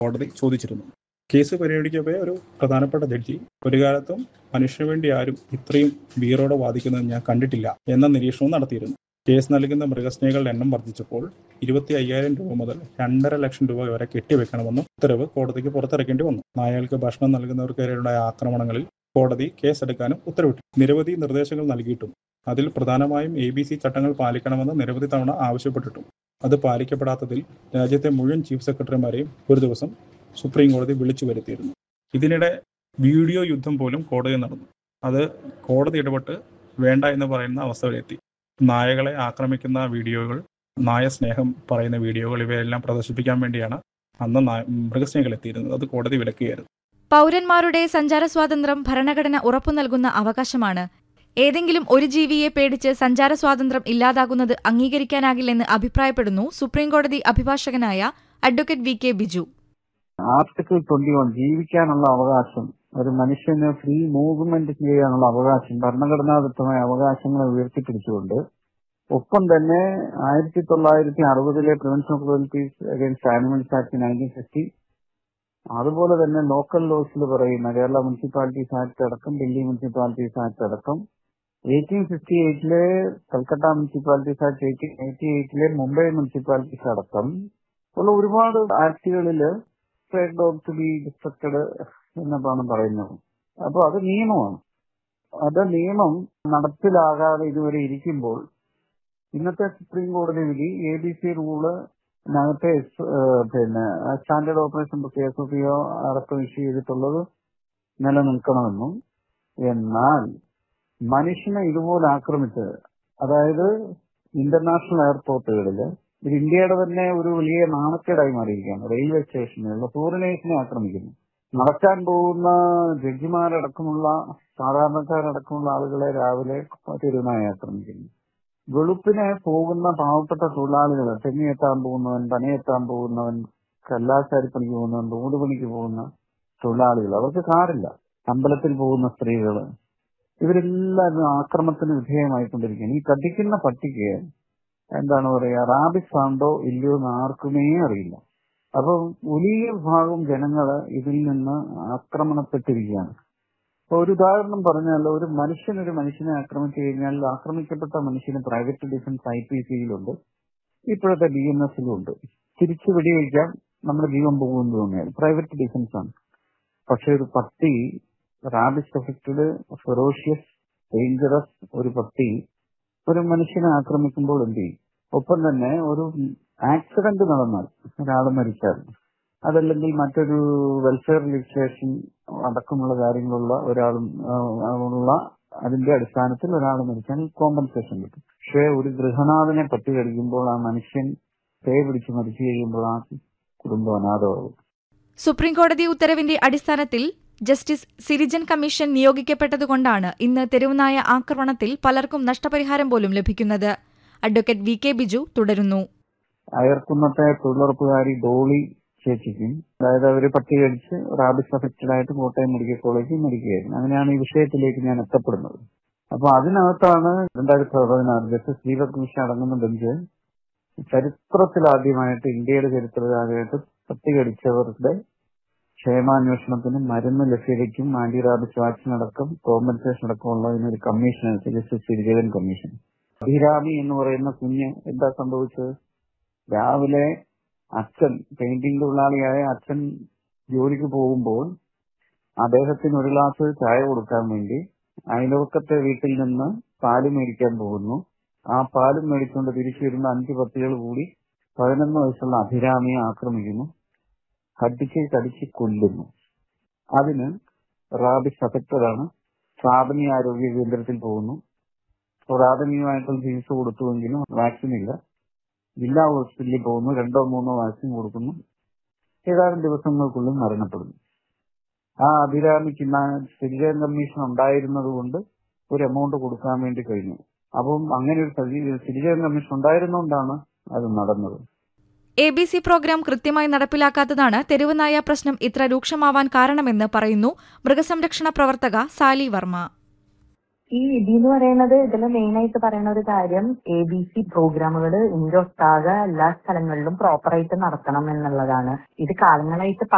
കോടതി ചോദിച്ചിരുന്നു കേസ് പരിഗണിക്കവേ ഒരു പ്രധാനപ്പെട്ട ജഡ്ജി ഒരു കാലത്തും മനുഷ്യന് വേണ്ടി ആരും ഇത്രയും വീറോടെ വാദിക്കുന്നത് ഞാൻ കണ്ടിട്ടില്ല എന്ന നിരീക്ഷണവും നടത്തിയിരുന്നു കേസ് നൽകുന്ന മൃഗസ്നേഹികളുടെ എണ്ണം വർദ്ധിച്ചപ്പോൾ ഇരുപത്തി അയ്യായിരം രൂപ മുതൽ രണ്ടര ലക്ഷം രൂപ വരെ കെട്ടിവെക്കണമെന്നും ഉത്തരവ് കോടതിക്ക് പുറത്തിറക്കേണ്ടി വന്നു നായകൾക്ക് ഭക്ഷണം നൽകുന്നവർക്കെതിരെയുണ്ടായ ആക്രമണങ്ങളിൽ കോടതി കേസെടുക്കാനും ഉത്തരവിട്ടു നിരവധി നിർദ്ദേശങ്ങൾ നൽകിയിട്ടും അതിൽ പ്രധാനമായും എ ബി സി ചട്ടങ്ങൾ പാലിക്കണമെന്ന് നിരവധി തവണ ആവശ്യപ്പെട്ടിട്ടും അത് പാലിക്കപ്പെടാത്തതിൽ രാജ്യത്തെ മുഴുവൻ ചീഫ് സെക്രട്ടറിമാരെയും ഒരു ദിവസം സുപ്രീം കോടതി വിളിച്ചു വരുത്തിയിരുന്നു ഇതിനിടെ വീഡിയോ യുദ്ധം പോലും കോടതി നടന്നു അത് കോടതി ഇടപെട്ട് വേണ്ട എന്ന് പറയുന്ന അവസ്ഥയിലെത്തി നായകളെ ആക്രമിക്കുന്ന വീഡിയോകൾ നായ സ്നേഹം പറയുന്ന വീഡിയോകൾ ഇവയെല്ലാം പ്രദർശിപ്പിക്കാൻ വേണ്ടിയാണ് അന്ന് നായ- മൃഗസ്നേഹികൾ എത്തിയിരുന്നത് അത് കോടതി വിലക്കുകയായിരുന്നു പൗരന്മാരുടെ സഞ്ചാര സ്വാതന്ത്ര്യം ഭരണഘടന ഉറപ്പു നൽകുന്ന അവകാശമാണ് ഏതെങ്കിലും ഒരു ജീവിയെ പേടിച്ച് സഞ്ചാര സ്വാതന്ത്ര്യം ഇല്ലാതാകുന്നത് അംഗീകരിക്കാനാകില്ലെന്ന് അഭിപ്രായപ്പെടുന്നു സുപ്രീംകോടതി അഭിഭാഷകനായ advocate V K Biju article twenty one ജീവിക്കാനുള്ള അവകാശം ഒരു മനുഷ്യന് ഫ്രീ മൂവ്മെന്റ് ചെയ്യാനുള്ള അവകാശം ഭരണഘടനാദത്തമായ അവകാശങ്ങളെ ഉയർത്തിപ്പിടിച്ചുകൊണ്ട് ഒപ്പം തന്നെ ആയിരത്തി തൊള്ളായിരത്തി അറുപതിലെ prevention of cruelties against animals act nineteen fifty അതുപോലെ തന്നെ ലോക്കൽ ലോസിൽ പറയുന്ന കേരള മുനിസിപ്പാലിറ്റീസ് ആക്ട് അടക്കം ഡൽഹി മുനിസിപ്പാലിറ്റീസ് ആക്ട് അടക്കം എയ്റ്റീൻ ഫിഫ്റ്റി എയ്റ്റിലെ Calcutta municipalities act eighteen eighty എയ്റ്റിലെ മുംബൈ മുനിസിപ്പാലിറ്റീസ് അടക്കം ഉള്ള ഒരുപാട് ആക്ടുകളിൽ stray dog to be destructed എന്നതാണ് പറയുന്നത് അപ്പൊ അത് നിയമമാണ് അത് നിയമം നടപ്പിലാകാതെ ഇതുവരെ ഇരിക്കുമ്പോൾ ഇന്നത്തെ സുപ്രീം കോടതി വിധി എ ബി സി റൂള് നകത്തെ പിന്നെ സ്റ്റാൻഡേർഡ് ഓപ്പറേഷൻ എസ് ഒ പിയോ അടക്കം ഇഷ്യൂ ചെയ്തിട്ടുള്ളത് നിലനിൽക്കണമെന്നും എന്നാൽ മനുഷ്യനെ ഇതുപോലെ ആക്രമിച്ചത് അതായത് ഇന്റർനാഷണൽ എയർപോർട്ടുകളിൽ ഇത് ഇന്ത്യയുടെ തന്നെ ഒരു വലിയ നാണക്കേടായി മാറിയിരിക്കുകയാണ് റെയിൽവേ സ്റ്റേഷനുകളിൽ ഫോറിനേഴ്സിനെ ആക്രമിക്കുന്നു നടക്കാൻ പോകുന്ന ജഡ്ജിമാരടക്കമുള്ള സാധാരണക്കാരടക്കമുള്ള ആളുകളെ രാവിലെ തെരുവിനായി ആക്രമിക്കുന്നു വെളുപ്പിനെ പോകുന്ന പാവപ്പെട്ട തൊഴിലാളികൾ തെങ്ങിയെത്താൻ പോകുന്നവൻ പണിയെത്താൻ പോകുന്നവൻ കല്ലാശാരി പണിക്ക് പോകുന്നവൻ റോഡ് പണിക്ക് പോകുന്ന തൊഴിലാളികൾ അവർക്ക് കാറില്ല അമ്പലത്തിൽ പോകുന്ന സ്ത്രീകൾ ഇവരെല്ലാവരും ആക്രമണത്തിന് വിധേയമായിക്കൊണ്ടിരിക്കുകയാണ് ഈ കടിക്കുന്ന പട്ടിക്ക് എന്താണ് പറയാ റാബിസ് ആണ്ടോ ഇല്ലയോ എന്ന് ആർക്കുമേ അറിയില്ല അപ്പൊ വലിയ ഭാഗം ജനങ്ങള് ഇതിൽ നിന്ന് ആക്രമണപ്പെട്ടിരിക്കുകയാണ് അപ്പൊ ഒരു ഉദാഹരണം പറഞ്ഞാൽ ഒരു മനുഷ്യൻ ഒരു മനുഷ്യനെ ആക്രമിച്ചു കഴിഞ്ഞാൽ ആക്രമിക്കപ്പെട്ട മനുഷ്യന് പ്രൈവറ്റ് ഡിഫൻസ് ഐ പി സിയിലുണ്ട് ഇപ്പോഴത്തെ ബി എൻ എസിലും ഉണ്ട് തിരിച്ചു വെടിവെക്കാം നമ്മുടെ ജീവൻ പോകുമെന്ന് തോന്നിയാൽ പ്രൈവറ്റ് ഡിഫൻസ് ആണ് പക്ഷെ ഒരു പട്ടി റാബിസ് എഫക്റ്റഡ് ഫെറോഷ്യസ് ഡേഞ്ചറസ് ഒരു പട്ടി ഒരു മനുഷ്യനെ ആക്രമിക്കുമ്പോൾ എന്ത് ചെയ്യും ഒപ്പം തന്നെ ഒരു ആക്സിഡന്റ് നടന്നാൽ ഒരാൾ മരിച്ചാൽ അതല്ലെങ്കിൽ മറ്റൊരു വെൽഫെയർ ലെജിസ്ലേഷൻ അടക്കമുള്ള കാര്യങ്ങളുള്ള ഒരാളും ആ, ഉള്ള അതിന്റെ അടിസ്ഥാനത്തിൽ ഒരാൾ മരിച്ചാൽ കോമ്പൻസേഷൻ കിട്ടും പക്ഷേ ഒരു ഗൃഹനാഥനെ പറ്റി കഴിക്കുമ്പോൾ ആ മനുഷ്യൻ പേ പിടിച്ച് മരിച്ചു കഴിയുമ്പോൾ ആ കുടുംബം അനാഥമാകും സുപ്രീംകോടതി ഉത്തരവിന്റെ അടിസ്ഥാനത്തിൽ ജസ്റ്റിസ് സിരിജൻ കമ്മീഷൻ നിയോഗിക്കപ്പെട്ടതുകൊണ്ടാണ് ഇന്ന് തെരുവുനായ ആക്രമണത്തിൽ പലർക്കും നഷ്ടപരിഹാരം പോലും ലഭിക്കുന്നത് അഡ്വക്കേറ്റ് വി കെ ബിജു തുടരുന്നു അയർക്കുന്നത്തെ തൊഴിലുറപ്പുകാരി ഡോളി ചേച്ചിക്കും അതായത് അവര് പട്ടി കടിച്ച് റാബിസ് അഫക്റ്റഡ് ആയിട്ട് കോട്ടയം മെഡിക്കൽ കോളേജിൽ മരിക്കുകയായിരുന്നു അങ്ങനെയാണ് ഈ വിഷയത്തിലേക്ക് ഞാൻ എത്തപ്പെടുന്നത് അപ്പൊ അതിനകത്താണ് രണ്ടായിരത്തി പതിനാറ് ജസ്റ്റിസ് ദീപക് മിശ്ര അടങ്ങുന്ന ബെഞ്ച് ചരിത്രത്തിലാദ്യമായിട്ട് ഇന്ത്യയുടെ ചരിത്രത്തിലാദ്യമായിട്ട് പട്ടി കടിച്ചവരുടെ ക്ഷേമാന്വേഷണത്തിനും മരുന്ന് ലഭ്യതയ്ക്കും ആന്റി റാബിസ് വാക്സിൻ അടക്കം കോമ്പൻസേഷൻ അടക്കമുള്ള ഇതിനൊരു commission justice Sirijagan commission Abhirami എന്ന് പറയുന്ന കുഞ്ഞ് എന്താ സംഭവിച്ചത് രാവിലെ അച്ഛൻ പെയിന്റിംഗ് തൊഴിലാളിയായ അച്ഛൻ ജോലിക്ക് പോകുമ്പോൾ അദ്ദേഹത്തിന് ഒരു ഗ്ലാസ് ചായ കൊടുക്കാൻ വേണ്ടി അയൽവക്കത്തെ വീട്ടിൽ നിന്ന് പാല് മേടിക്കാൻ പോകുന്നു ആ പാലും മേടിച്ചുകൊണ്ട് തിരിച്ചു വരുന്ന അഞ്ച് പത്തികൾ കൂടി പതിനൊന്ന് വയസ്സുള്ള അഭിരാമിയെ ആക്രമിക്കുന്നു കടിച്ച് കടിച്ച് കൊല്ലുന്നു അതിന് റാബിസ് അഫക്റ്റഡ് ആണ് പ്രാഥമിക ആരോഗ്യ കേന്ദ്രത്തിൽ പോകുന്നു പ്രാഥമികമായിട്ടുള്ള ചികിത്സ കൊടുത്തുവെങ്കിലും വാക്സിൻ ഇല്ല ജില്ലാ ഹോസ്പിറ്റലിൽ പോകുന്നു രണ്ടോ മൂന്നോ വാക്സിൻ കൊടുക്കുന്നു ഏതാനും ദിവസങ്ങൾക്കുള്ളിൽ മരണപ്പെടുന്നു ആ അഭിരാമിക്ക് സിരിജൻ കമ്മീഷൻ ഉണ്ടായിരുന്നത് കൊണ്ട് ഒരു എമൗണ്ട് കൊടുക്കാൻ വേണ്ടി കഴിഞ്ഞു അപ്പം അങ്ങനെ ഒരു സിരിജൻ കമ്മീഷൻ ഉണ്ടായിരുന്നുകൊണ്ടാണ് അത് നടന്നത് എ ബി സി പ്രോഗ്രാം കൃത്യമായി നടപ്പിലാക്കാത്തതാണ് തെരുവുനായ പ്രശ്നം ഇത്ര രൂക്ഷമാവാൻ കാരണമെന്ന് പറയുന്നു മൃഗസംരക്ഷണ പ്രവർത്തക സാലി വർമ്മ ഈ വിധി എന്ന് പറയുന്നത് ഇതിൽ മെയിൻ ആയിട്ട് പറയുന്ന ഒരു കാര്യം എ ബി സി പ്രോഗ്രാമുകൾ ഇന്ത്യ ഒട്ടാകെ എല്ലാ സ്ഥലങ്ങളിലും പ്രോപ്പറായിട്ട് നടത്തണം എന്നുള്ളതാണ് ഇത് കാലങ്ങളായിട്ട്